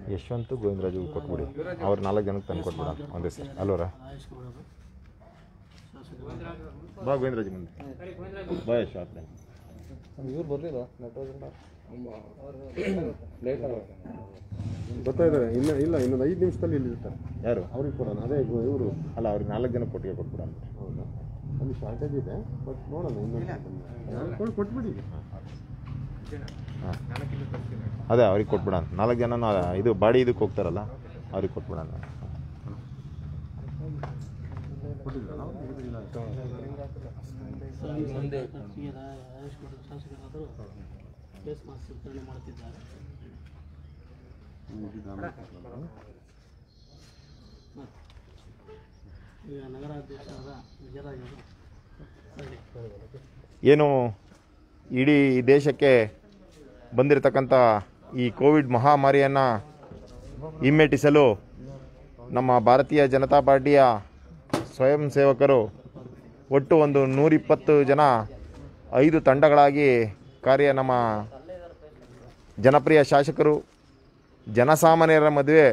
ಯಶವಂತ್ ಗೋವಿಂದರಾಜು ಕೊಟ್ಬಿಡಿ ಅವ್ರು ನಾಲ್ಕು ಜನಕ್ಕೆ ತಂದು ಕೊಟ್ಬಿಡ ಒಂದೇ ಸರ್ ಅಲ್ವರ ಬಾ ಗೋವಿಂದರಾಜು ಮುಂದೆ ಬಾ ಯಶವಂತ್ ಇವ್ರು ಬರಲಿಲ್ಲ ಬರ್ತಾ ಇದ್ದಾರೆ ಇನ್ನು ಇಲ್ಲ ಇನ್ನೊಂದು ಐದು ನಿಮಿಷದಲ್ಲಿ ಇಲ್ಲಿ ಇರ್ತಾರೆ ಯಾರು ಅವ್ರಿಗೆ ಕೊಡೋಣ ಅದೇ ಇವರು ಅಲ್ಲ ಅವ್ರಿಗೆ ನಾಲ್ಕು ಜನಕ್ಕೆ ಕೊಟ್ಟಿಗೆ ಕೊಟ್ಬಿಡ ಅಂತ ಹೌದಾ ಅಲ್ಲಿ ಶಾರ್ಟೇಜ್ ಇದೆ ಬಟ್ ನೋಡೋಣ ಇನ್ನೊಂದು ಕೊಟ್ಟು ಕೊಟ್ಬಿಡಿ ಅದೇ ಅವ್ರಿಗೆ ಕೊಟ್ಬಿಡ ಅಂತ ನಾಲ್ಕು ಜನನೂ ಅದ- ಇದು ಬಾಡಿ ಇದಕ್ಕೆ ಹೋಗ್ತಾರಲ್ಲ ಅವ್ರಿಗೆ ಕೊಟ್ಬಿಡ ಅಂತ ಶಾಸಕರಾದರು ಫೇಸ್ ಮಾಸ್ಕ್ ವಿತರಣೆ ಮಾಡುತ್ತಿದ್ದಾರೆ ಮತ್ತು ಈಗ ನಗರಾಧ್ಯಕ್ಷರಾದ ವಿಜಯರಾಜ್ ಅವರು ಹೇಳಿ. ಏನು ಇಡೀ ದೇಶಕ್ಕೆ ಬಂದಿರತಕ್ಕಂಥ ಈ ಕೋವಿಡ್ ಮಹಾಮಾರಿಯನ್ನು ಹಿಮ್ಮೆಟ್ಟಿಸಲು ನಮ್ಮ ಭಾರತೀಯ ಜನತಾ ಪಾರ್ಟಿಯ ಸ್ವಯಂ ಸೇವಕರು ಒಟ್ಟು ಒಂದು ನೂರಿಪ್ಪತ್ತು ಜನ ಐದು ತಂಡಗಳಾಗಿ ಕಾರ್ಯ ನಮ್ಮ ಜನಪ್ರಿಯ ಶಾಸಕರು ಜನಸಾಮಾನ್ಯರ ಮದುವೆ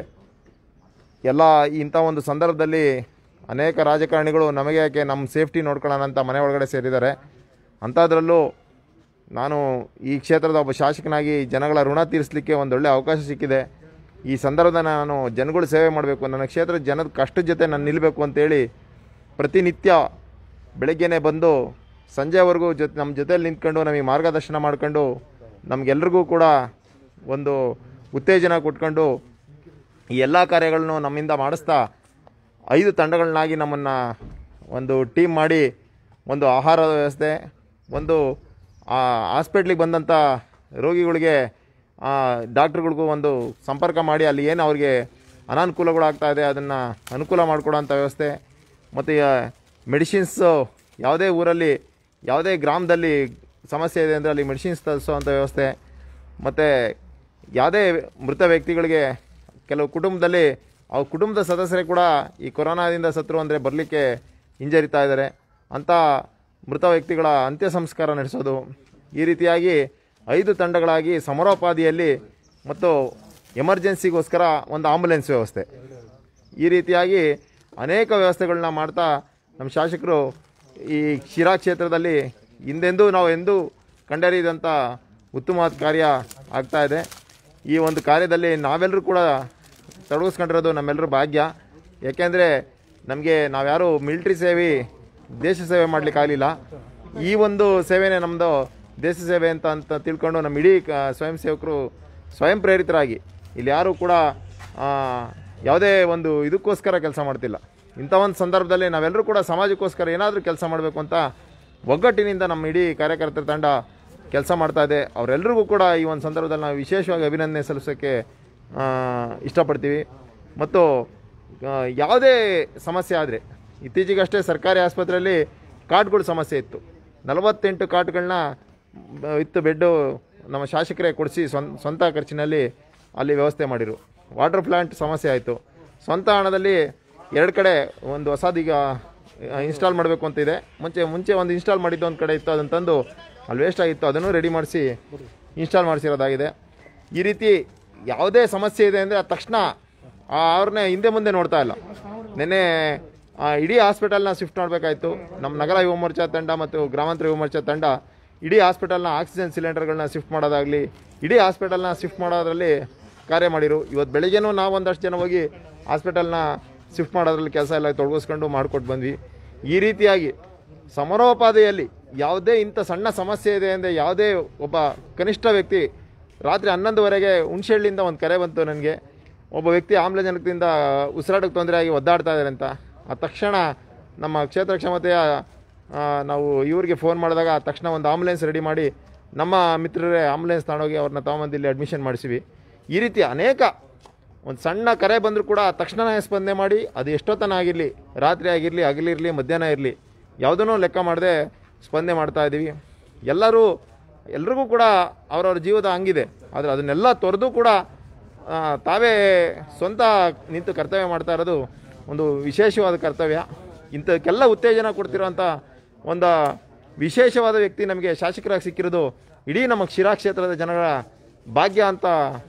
ಎಲ್ಲ ಇಂಥ ಒಂದು ಸಂದರ್ಭದಲ್ಲಿ ಅನೇಕ ರಾಜಕಾರಣಿಗಳು ನಮಗೆ ಯಾಕೆ ನಮ್ಮ ಸೇಫ್ಟಿ ನೋಡ್ಕೊಳ್ಳೋಣ ಅಂತ ಮನೆ ಒಳಗಡೆ ಸೇರಿದ್ದಾರೆ ಅಂಥದ್ರಲ್ಲೂ ನಾನು ಈ ಕ್ಷೇತ್ರದ ಒಬ್ಬ ಶಾಸಕನಾಗಿ ಜನಗಳ ಋಣ ತೀರಿಸಲಿಕ್ಕೆ ಒಂದೊಳ್ಳೆ ಅವಕಾಶ ಸಿಕ್ಕಿದೆ ಈ ಸಂದರ್ಭದಲ್ಲಿ ನಾನು ಜನಗಳ ಸೇವೆ ಮಾಡಬೇಕು ನನ್ನ ಕ್ಷೇತ್ರದ ಜನದ ಕಷ್ಟದ ಜೊತೆ ನಾನು ನಿಲ್ಲಬೇಕು ಅಂತೇಳಿ ಪ್ರತಿನಿತ್ಯ ಬೆಳಗ್ಗೆನೇ ಬಂದು ಸಂಜೆವರೆಗೂ ಜೊತೆ ನಮ್ಮ ಜೊತೆಯಲ್ಲಿ ನಿಂತ್ಕೊಂಡು ನಮಗೆ ಮಾರ್ಗದರ್ಶನ ಮಾಡ್ಕೊಂಡು ನಮಗೆಲ್ರಿಗೂ ಕೂಡ ಒಂದು ಉತ್ತೇಜನ ಕೊಟ್ಕೊಂಡು ಈ ಎಲ್ಲ ಕಾರ್ಯಗಳನ್ನು ನಮ್ಮಿಂದ ಮಾಡಿಸ್ತಾ ಐದು ತಂಡಗಳನ್ನಾಗಿ ನಮ್ಮನ್ನು ಒಂದು ಟೀಮ್ ಮಾಡಿ ಒಂದು ಆಹಾರದ ವ್ಯವಸ್ಥೆ ಒಂದು ಹಾಸ್ಪಿಟ್ಲಿಗೆ ಬಂದಂಥ ರೋಗಿಗಳಿಗೆ ಡಾಕ್ಟ್ರುಗಳಿಗೂ ಒಂದು ಸಂಪರ್ಕ ಮಾಡಿ ಅಲ್ಲಿ ಏನು ಅವ್ರಿಗೆ ಅನಾನುಕೂಲಗಳಾಗ್ತಾ ಇದೆ ಅದನ್ನು ಅನುಕೂಲ ಮಾಡಿಕೊಡೋಂಥ ವ್ಯವಸ್ಥೆ ಮತ್ತು ಮೆಡಿಸಿನ್ಸು ಯಾವುದೇ ಊರಲ್ಲಿ ಯಾವುದೇ ಗ್ರಾಮದಲ್ಲಿ ಸಮಸ್ಯೆ ಇದೆ ಅಂದರೆ ಅಲ್ಲಿ ಮೆಡಿಸಿನ್ಸ್ ತರಿಸೋವಂಥ ವ್ಯವಸ್ಥೆ ಮತ್ತು ಯಾವುದೇ ಮೃತ ವ್ಯಕ್ತಿಗಳಿಗೆ ಕೆಲವು ಕುಟುಂಬದಲ್ಲಿ ಅವ್ರ ಕುಟುಂಬದ ಸದಸ್ಯರೇ ಕೂಡ ಈ ಕೊರೋನಾದಿಂದ ಸತ್ರು ಅಂದರೆ ಬರಲಿಕ್ಕೆ ಹಿಂಜರಿತಾ ಇದ್ದಾರೆ ಅಂಥ ಮೃತ ವ್ಯಕ್ತಿಗಳ ಅಂತ್ಯ ಸಂಸ್ಕಾರ ನಡೆಸೋದು ಈ ರೀತಿಯಾಗಿ ಐದು ತಂಡಗಳಾಗಿ ಸಮರೋಪಾದಿಯಲ್ಲಿ ಮತ್ತು ಎಮರ್ಜೆನ್ಸಿಗೋಸ್ಕರ ಒಂದು ಆಂಬುಲೆನ್ಸ್ ವ್ಯವಸ್ಥೆ ಈ ರೀತಿಯಾಗಿ ಅನೇಕ ವ್ಯವಸ್ಥೆಗಳನ್ನ ಮಾಡ್ತಾ ನಮ್ಮ ಶಾಸಕರು ಈ ಶಿರಾ ಕ್ಷೇತ್ರದಲ್ಲಿ ಹಿಂದೆಂದೂ ನಾವು ಎಂದೂ ಕಂಡರಿಯದಂಥ ಉತ್ತಮವಾದ ಕಾರ್ಯ ಆಗ್ತಾ ಇದೆ ಈ ಒಂದು ಕಾರ್ಯದಲ್ಲಿ ನಾವೆಲ್ಲರೂ ಕೂಡ ತೊಡಗಿಸ್ಕೊಂಡಿರೋದು ನಮ್ಮೆಲ್ಲರ ಭಾಗ್ಯ ಯಾಕೆಂದರೆ ನಮಗೆ ನಾವ್ಯಾರು ಮಿಲ್ಟ್ರಿ ಸೇವೆ ದೇಶ ಸೇವೆ ಮಾಡಲಿಕ್ಕಾಗಲಿಲ್ಲ ಈ ಒಂದು ಸೇವೆನೇ ನಮ್ಮದು ದೇಶ ಸೇವೆ ಅಂತ ಅಂತ ತಿಳ್ಕೊಂಡು ನಮ್ಮ ಇಡೀ ಕ ಸ್ವಯಂ ಸೇವಕರು ಸ್ವಯಂ ಪ್ರೇರಿತರಾಗಿ ಇಲ್ಲಿ ಯಾರೂ ಕೂಡ ಆ, ಯಾವುದೇ ಒಂದು ಇದಕ್ಕೋಸ್ಕರ ಕೆಲಸ ಮಾಡ್ತಿಲ್ಲ ಇಂಥ ಒಂದು ಸಂದರ್ಭದಲ್ಲಿ ನಾವೆಲ್ಲರೂ ಕೂಡ ಸಮಾಜಕ್ಕೋಸ್ಕರ ಏನಾದರೂ ಕೆಲಸ ಮಾಡಬೇಕು ಅಂತ ಒಗ್ಗಟ್ಟಿನಿಂದ ನಮ್ಮ ಇಡೀ ಕಾರ್ಯಕರ್ತರ ತಂಡ ಕೆಲಸ ಮಾಡ್ತಾ ಇದೆ ಅವರೆಲ್ಲರಿಗೂ ಕೂಡ ಈ ಒಂದು ಸಂದರ್ಭದಲ್ಲಿ ನಾವು ವಿಶೇಷವಾಗಿ ಅಭಿನಂದನೆ ಸಲ್ಲಿಸೋಕ್ಕೆ ಆ, ಇಷ್ಟಪಡ್ತೀವಿ ಮತ್ತು ಆ, ಯಾವುದೇ ಸಮಸ್ಯೆ ಆದರೆ ಇತ್ತೀಚೆಗಷ್ಟೇ ಸರ್ಕಾರಿ ಆಸ್ಪತ್ರೆಯಲ್ಲಿ ಕಾರ್ಡ್ಗಳ ಸಮಸ್ಯೆ ಇತ್ತು ನಲವತ್ತೆಂಟು ಕಾರ್ಡ್ಗಳನ್ನ ಇತ್ತು ಬೆಡ್ಡು ನಮ್ಮ ಶಾಸಕರೇ ಕೊಡಿಸಿ ಸ್ವಂತ ಸ್ವಂತ ಖರ್ಚಿನಲ್ಲಿ ಅಲ್ಲಿ ವ್ಯವಸ್ಥೆ ಮಾಡಿರು ವಾಟರ್ ಪ್ಲಾಂಟ್ ಸಮಸ್ಯೆ ಆಯಿತು ಸ್ವಂತ ಹಣದಲ್ಲಿ ಎರಡು ಕಡೆ ಒಂದು ಹೊಸದೀಗ ಇನ್ಸ್ಟಾಲ್ ಮಾಡಬೇಕು ಅಂತ ಇದೆ ಮುಂಚೆ ಮುಂಚೆ ಒಂದು ಇನ್ಸ್ಟಾಲ್ ಮಾಡಿದ್ದು ಒಂದು ಕಡೆ ಇತ್ತು ಅದನ್ನು ತಂದು ಅಲ್ಲಿ ವೇಸ್ಟ್ ಆಗಿತ್ತು ಅದನ್ನು ರೆಡಿ ಮಾಡಿಸಿ ಇನ್ಸ್ಟಾಲ್ ಮಾಡಿಸಿರೋದಾಗಿದೆ ಈ ರೀತಿ ಯಾವುದೇ ಸಮಸ್ಯೆ ಇದೆ ಅಂದರೆ ತಕ್ಷಣ ಅವ್ರನ್ನೇ ಹಿಂದೆ ಮುಂದೆ ನೋಡ್ತಾ ಇಲ್ಲ ನಿನ್ನೆ ಆ, ಇಡೀ ಹಾಸ್ಪಿಟಲ್ನ ಶಿಫ್ಟ್ ಮಾಡಬೇಕಾಯ್ತು ನಮ್ಮ ನಗರ ಯುವ ಮೋರ್ಚಾ ತಂಡ ಮತ್ತು ಗ್ರಾಮಾಂತರ ಯುವ ಮೋರ್ಚಾ ತಂಡ ಇಡೀ ಹಾಸ್ಪಿಟಲ್ನ ಆಕ್ಸಿಜನ್ ಸಿಲಿಂಡರ್ಗಳನ್ನ ಶಿಫ್ಟ್ ಮಾಡೋದಾಗಲಿ ಇಡೀ ಹಾಸ್ಪಿಟಲ್ನ ಶಿಫ್ಟ್ ಮಾಡೋದ್ರಲ್ಲಿ ಕಾರ್ಯ ಮಾಡಿರು ಇವತ್ತು ಬೆಳಿಗ್ಗೆನೂ ನಾವು ಒಂದಷ್ಟು ಜನ ಹೋಗಿ ಹಾಸ್ಪಿಟಲ್ನ ಶಿಫ್ಟ್ ಮಾಡೋದ್ರಲ್ಲಿ ಕೆಲಸ ಎಲ್ಲ ತೊಡಗಿಸ್ಕೊಂಡು ಮಾಡಿಕೊಟ್ಟು ಬಂದ್ವಿ ಈ ರೀತಿಯಾಗಿ ಸಮರೋಪಾದಿಯಲ್ಲಿ ಯಾವುದೇ ಇಂಥ ಸಣ್ಣ ಸಮಸ್ಯೆ ಇದೆ ಅಂದರೆ ಯಾವುದೇ ಒಬ್ಬ ಕನಿಷ್ಠ ವ್ಯಕ್ತಿ ರಾತ್ರಿ ಹನ್ನೊಂದುವರೆಗೆ ಹುಣಸೆಹಳ್ಳಿಯಿಂದ ಒಂದು ಕರೆ ಬಂತು ನನಗೆ ಒಬ್ಬ ವ್ಯಕ್ತಿ ಆಮ್ಲಜನಕದಿಂದ ಉಸಿರಾಟಕ್ಕೆ ತೊಂದರೆ ಆಗಿ ಒದ್ದಾಡ್ತಾ ಇದ್ದಾರೆ ಅಂತ ಆ ತಕ್ಷಣ ನಮ್ಮ ಕ್ಷೇತ್ರ ಕ್ಷಮತೆಯ ಆ, ನಾವು ಇವ್ರಿಗೆ ಫೋನ್ ಮಾಡಿದಾಗ ತಕ್ಷಣ ಒಂದು ಆಂಬುಲೆನ್ಸ್ ರೆಡಿ ಮಾಡಿ ನಮ್ಮ ಮಿತ್ರರೇ ಆಂಬುಲೆನ್ಸ್ ತಗೊಂಡೋಗಿ ಅವ್ರನ್ನ ತಗೊಂಬಂದು ಇಲ್ಲಿ ಅಡ್ಮಿಷನ್ ಮಾಡಿಸಿವಿ ಈ ರೀತಿ ಅನೇಕ ಒಂದು ಸಣ್ಣ ಕರೆ ಬಂದರೂ ಕೂಡ ತಕ್ಷಣವೇ ಸ್ಪಂದನೆ ಮಾಡಿ ಅದು ಎಷ್ಟೊತ್ತನ ಆಗಿರಲಿ ರಾತ್ರಿ ಆಗಿರಲಿ ಹಗಲಿರಲಿ ಮಧ್ಯಾಹ್ನ ಇರಲಿ ಯಾವುದನ್ನೂ ಲೆಕ್ಕ ಮಾಡದೆ ಸ್ಪಂದನೆ ಮಾಡ್ತಾ ಇದ್ದೀವಿ ಎಲ್ಲರೂ ಎಲ್ರಿಗೂ ಕೂಡ ಅವರವ್ರ ಜೀವದ ಹಂಗಿದೆ ಆದರೆ ಅದನ್ನೆಲ್ಲ ತೊರೆದು ಕೂಡ ಆ, ತಾವೇ ಸ್ವಂತ ನಿಂತು ಕರ್ತವ್ಯ ಮಾಡ್ತಾ ಇರೋದು ಒಂದು ವಿಶೇಷವಾದ ಕರ್ತವ್ಯ ಇಂಥಕ್ಕೆಲ್ಲ ಉತ್ತೇಜನ ಕೊಡ್ತಿರೋಂಥ ಒಂದು ವಿಶೇಷವಾದ ವ್ಯಕ್ತಿ ನಮಗೆ ಶಾಸಕರಾಗಿ ಸಿಕ್ಕಿರೋದು ಇಡೀ ನಮ್ಮ ಶಿರಾ ಕ್ಷೇತ್ರದ ಜನಗಳ ಭಾಗ್ಯ ಅಂತ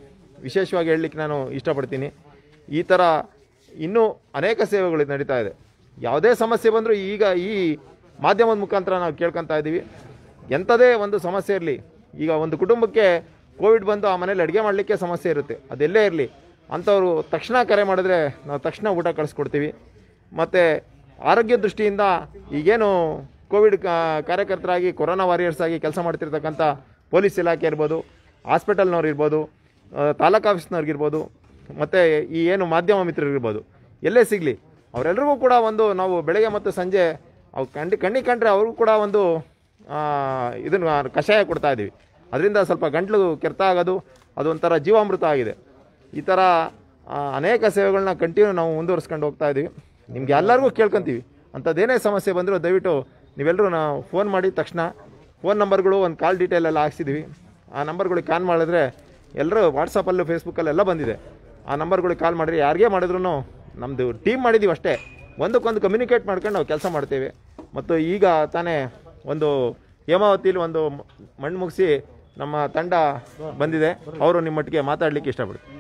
ವಿಶೇಷವಾಗಿ ಹೇಳಲಿಕ್ಕೆ ನಾನು ಇಷ್ಟಪಡ್ತೀನಿ ಈ ಥರ ಇನ್ನೂ ಅನೇಕ ಸೇವೆಗಳು ನಡೀತಾ ಇದೆ ಯಾವುದೇ ಸಮಸ್ಯೆ ಬಂದರೂ ಈಗ ಈ ಮಾಧ್ಯಮದ ಮುಖಾಂತರ ನಾವು ಕೇಳ್ಕೊತಾ ಇದ್ದೀವಿ ಎಂಥದೇ ಒಂದು ಸಮಸ್ಯೆ ಇರಲಿ ಈಗ ಒಂದು ಕುಟುಂಬಕ್ಕೆ ಕೋವಿಡ್ ಬಂದು ಆ ಮನೇಲಿ ಅಡುಗೆ ಮಾಡಲಿಕ್ಕೆ ಸಮಸ್ಯೆ ಇರುತ್ತೆ ಅದೆಲ್ಲೇ ಇರಲಿ ಅಂಥವ್ರು ತಕ್ಷಣ ಕರೆ ಮಾಡಿದ್ರೆ ನಾವು ತಕ್ಷಣ ಊಟ ಕಳಿಸ್ಕೊಡ್ತೀವಿ ಮತ್ತು ಆರೋಗ್ಯ ದೃಷ್ಟಿಯಿಂದ ಈಗೇನು ಕೋವಿಡ್ ಕಾ- ಕಾರ್ಯಕರ್ತರಾಗಿ ಕೊರೋನಾ ವಾರಿಯರ್ಸ್ ಆಗಿ ಕೆಲಸ ಮಾಡ್ತಿರ್ತಕ್ಕಂಥ ಪೊಲೀಸ್ ಇಲಾಖೆ ಇರ್ಬೋದು ಹಾಸ್ಪಿಟಲ್ನವ್ರು ಇರ್ಬೋದು ಆ, ತಾಲೂಕು ಆಫೀಸ್ನವ್ರಿಗಿರ್ಬೋದು ಮತ್ತು ಈ ಏನು ಮಾಧ್ಯಮ ಮಿತ್ರರಿರ್ಬೋದು ಎಲ್ಲೇ ಸಿಗಲಿ ಅವರೆಲ್ಲರಿಗೂ ಕೂಡ ಒಂದು ನಾವು ಬೆಳಗ್ಗೆ ಮತ್ತು ಸಂಜೆ ಅವು ಕಂಡು ಕಣ್ಣಿಗೆ ಕಂಡ್ರೆ ಅವ್ರಿಗೂ ಕೂಡ ಒಂದು ಇದನ್ನು ಕಷಾಯ ಕೊಡ್ತಾ ಇದ್ದೀವಿ ಅದರಿಂದ ಸ್ವಲ್ಪ ಗಂಟ್ಲು ಕೆರ್ತ ಆಗೋದು ಅದು ಒಂಥರ ಜೀವಾಮೃತ ಆಗಿದೆ ಈ ಥರ ಆ, ಅನೇಕ ಸೇವೆಗಳನ್ನ ಕಂಟಿನ್ಯೂ ನಾವು ಮುಂದುವರಿಸ್ಕೊಂಡು ಹೋಗ್ತಾ ಇದ್ದೀವಿ ನಿಮ್ಗೆ ಎಲ್ಲರಿಗೂ ಕೇಳ್ಕೊತೀವಿ ಅಂಥದ್ದೇನೇ ಸಮಸ್ಯೆ ಬಂದರೂ ದಯವಿಟ್ಟು ನೀವೆಲ್ಲರೂ ನಾವು ಫೋನ್ ಮಾಡಿ ತಕ್ಷಣ ಫೋನ್ ನಂಬರ್ಗಳು ಒಂದು ಕಾಲ್ ಡೀಟೇಲ್ ಎಲ್ಲ ಹಾಕ್ಸಿದ್ದೀವಿ ಆ ನಂಬರ್ಗಳಿಗೆ ಕಾಲ್ ಮಾಡಿದ್ರೆ ಎಲ್ಲರೂ ವಾಟ್ಸಪ್ಪಲ್ಲೂ ಫೇಸ್ಬುಕ್ಕಲ್ಲಿ ಎಲ್ಲ ಬಂದಿದೆ ಆ ನಂಬರ್ಗಳಿಗೆ ಕಾಲ್ ಮಾಡಿರಿ ಯಾರಿಗೇ ಮಾಡಿದ್ರು ನಮ್ಮದು ಟೀಮ್ ಮಾಡಿದ್ದೀವಿ ಅಷ್ಟೇ ಒಂದಕ್ಕೊಂದು ಕಮ್ಯುನಿಕೇಟ್ ಮಾಡ್ಕೊಂಡು ನಾವು ಕೆಲಸ ಮಾಡ್ತೇವೆ ಮತ್ತು ಈಗ ತಾನೇ ಒಂದು ಹೇಮಾವತಿಲಿ ಒಂದು ಮ- ಮಣ್ಣು ಮುಗಿಸಿ ನಮ್ಮ ತಂಡ ಬಂದಿದೆ ಅವರು ನಿಮ್ಮೊಟ್ಟಿಗೆ ಮಾತಾಡಲಿಕ್ಕೆ ಇಷ್ಟಪಡ್ತೀನಿ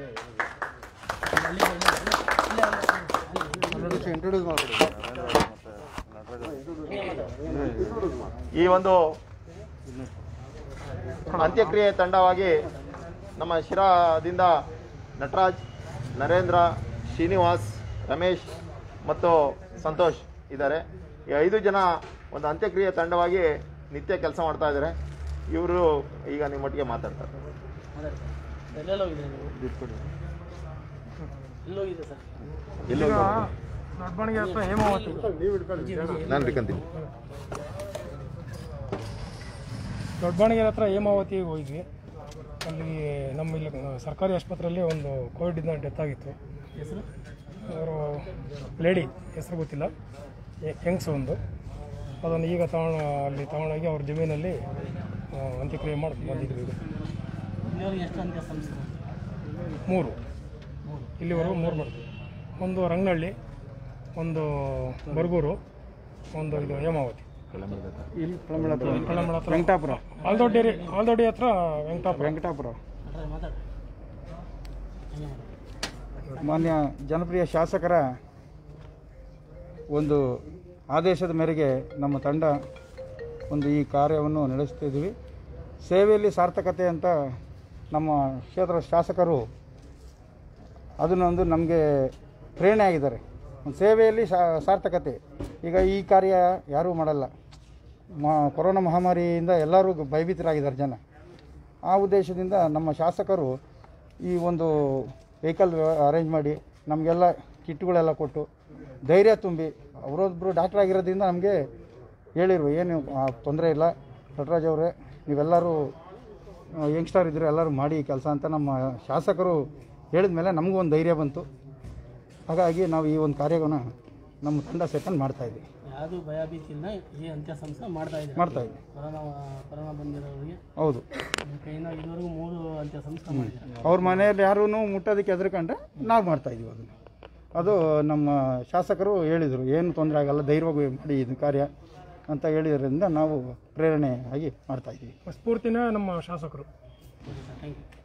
ಇಂಟ್ರೊಡ್ಯೂಸ್ ಮಾಡ್ಬಿಡಿ ಈ ಒಂದು ಅಂತ್ಯಕ್ರಿಯೆ ತಂಡವಾಗಿ ನಮ್ಮ ಶಿರಾದಿಂದ ನಟರಾಜ್ ನರೇಂದ್ರ ಶ್ರೀನಿವಾಸ್ ರಮೇಶ್ ಮತ್ತು ಸಂತೋಷ್ ಇದ್ದಾರೆ ಈ ಐದು ಜನ ಒಂದು ಅಂತ್ಯಕ್ರಿಯೆ ತಂಡವಾಗಿ ನಿತ್ಯ ಕೆಲಸ ಮಾಡ್ತಾ ಇದ್ದಾರೆ ಇವರು ಈಗ ನಿಮ್ಮೊಟ್ಟಿಗೆ ಮಾತಾಡ್ತಾರೆ ಎಲ್ಲೆಲ್ಲ ಹೋಗಿದೆ ನೀವು ಎಲ್ಲೋಗಿದೆ ಸರ್ ಎಲ್ಲಿ ದೊಡ್ಡಬಣಿಗೆ ಹತ್ರ ಹೇಮಾವತಿ ನಾನು ರಿಕಂತೀನಿ ದೊಡ್ಡಬಣಿಗೆ ಹತ್ರ ಹೇಮಾವತಿಗೆ ಹೋಗಿದ್ವಿ ಅಲ್ಲಿ ನಮ್ಮ ಇಲ್ಲಿ ಸರ್ಕಾರಿ ಆಸ್ಪತ್ರೆಯಲ್ಲಿ ಒಂದು ಕೋವಿಡಿಂದ ಡೆತ್ ಆಗಿತ್ತು ಹೆಸರು ಅವರು ಲೇಡಿ ಹೆಸರು ಗೊತ್ತಿಲ್ಲ ಹೆಂಗ್ಸ್ ಒಂದು ಅದನ್ನು ಈಗ ತಗೊಂಡು ಅಲ್ಲಿ ತಗೊಂಡೋಗಿ ಅವ್ರ ಜಮೀನಲ್ಲಿ ಆ, ಅಂತ್ಯಕ್ರಿಯೆ ಮಾಡಿ ಬಂದಿದ್ವಿ ಈಗ ಇಲ್ಲಿವರೆಗೆ ಎಷ್ಟು ಅಂತ್ಯ ಸಂಸ್ಥೆ ಮೂರು ಇಲ್ಲಿವರೆಗೂ ಮೂರು ಮಾಡ್ತೀವಿ ಒಂದು ರಂಗನಹಳ್ಳಿ ಒಂದು ಬರಗೂರು ಒಂದು ಇದು ಹೇಮಾವತಿ ಇಲ್ಲಿ ಪಳಮಳ ಹತ್ರ ಪಳಮಳ ಹತ್ರ ವೆಂಕಟಾಪುರ ಆಲ್ದೊಡ್ಡಿ ಆಲ್ದೊಡ್ಡಿ ಹತ್ರ ವೆಂಕಟಾಪುರ ವೆಂಕಟಾಪುರ ಮಾತಾಡಿ ಮಾತಾಡಿ ಹಂಗೆ ಮಾತಾಡಿ. ಮಾನ್ಯ ಜನಪ್ರಿಯ ಶಾಸಕರ ಒಂದು ಆದೇಶದ ಮೇರೆಗೆ ನಮ್ಮ ತಂಡ ಒಂದು ಈ ಕಾರ್ಯವನ್ನು ನಡೆಸ್ತಿದ್ದೀವಿ ಸೇವೆಯಲ್ಲಿ ಸಾರ್ಥಕತೆ ಅಂತ ನಮ್ಮ ಕ್ಷೇತ್ರದ ಶಾಸಕರು ಅದನ್ನೊಂದು ನಮಗೆ ಪ್ರೇರಣೆ ಆಗಿದ್ದಾರೆ ಒಂದು ಸೇವೆಯಲ್ಲಿ ಸಾ- ಸಾರ್ಥಕತೆ ಈಗ ಈ ಕಾರ್ಯ ಯಾರೂ ಮಾಡಲ್ಲ ಮ ಕೊರೋನಾ ಮಹಾಮಾರಿಯಿಂದ ಎಲ್ಲರೂ ಭಯಭೀತರಾಗಿದ್ದಾರೆ ಜನ ಆ ಉದ್ದೇಶದಿಂದ ನಮ್ಮ ಶಾಸಕರು ಈ ಒಂದು ವೆಹಿಕಲ್ ಅರೇಂಜ್ ಮಾಡಿ ನಮಗೆಲ್ಲ ಕಿಟ್ಗಳೆಲ್ಲ ಕೊಟ್ಟು ಧೈರ್ಯ ತುಂಬಿ ಅವರೊಬ್ಬರು ಡಾಕ್ಟರ್ ಆಗಿರೋದ್ರಿಂದ ನಮಗೆ ಹೇಳಿರು ಏನು ತೊಂದರೆ ಇಲ್ಲ ನಟರಾಜ್ ಅವರೇ ನೀವೆಲ್ಲರೂ ಯಂಗ್ಸ್ಟರ್ ಇದ್ದರು ಎಲ್ಲರೂ ಮಾಡಿ ಕೆಲಸ ಅಂತ ನಮ್ಮ ಶಾಸಕರು ಹೇಳಿದ ಮೇಲೆ ನಮಗೂ ಒಂದು ಧೈರ್ಯ ಬಂತು ಹಾಗಾಗಿ ನಾವು ಈ ಒಂದು ಕಾರ್ಯವನ್ನು ನಮ್ಮ ತಂಡ ಸೇರ್ಕೊಂಡು ಮಾಡ್ತಾಯಿದ್ವಿ ಯಾವುದು ಭಯ ಭೀತಿಯಿಂದ ಈ ಅಂತ್ಯ ಸಂಸ್ಥೆ ಮಾಡ್ತಾ ಇದೆ ಮಾಡ್ತಾಯಿದ್ವಿ ಕೊರೋನಾ ಕೊರೋನಾ ಬಂದಿರೋರಿಗೆ ಹೌದು ನಿಮ್ಮ ಕೈಯಿಂದ ಇದುವರೆಗೂ ಮೂರು ಅಂತ್ಯ ಸಂಸ್ಥೆ ಮಾಡಿದ್ದಾರೆ ಅವ್ರ ಮನೆಯಲ್ಲಿ ಯಾರೂ ಮುಟ್ಟೋದಕ್ಕೆ ಹೆದರ್ಕೊಂಡ್ರೆ ನಾವು ಮಾಡ್ತಾಯಿದ್ದೀವಿ ಅದನ್ನು ಅದು ನಮ್ಮ ಶಾಸಕರು ಹೇಳಿದರು ಏನು ತೊಂದರೆ ಆಗಲ್ಲ ಧೈರ್ಯವಾಗಿ ಮಾಡಿ ಇದು ಕಾರ್ಯ ಅಂತ ಹೇಳಿದ್ರಿಂದ ನಾವು ಪ್ರೇರಣೆ ಆಗಿ ಮಾಡ್ತಾಯಿದ್ದೀವಿ ಸ್ಫೂರ್ತಿನೇ ನಮ್ಮ ಶಾಸಕರು ಥ್ಯಾಂಕ್ ಯು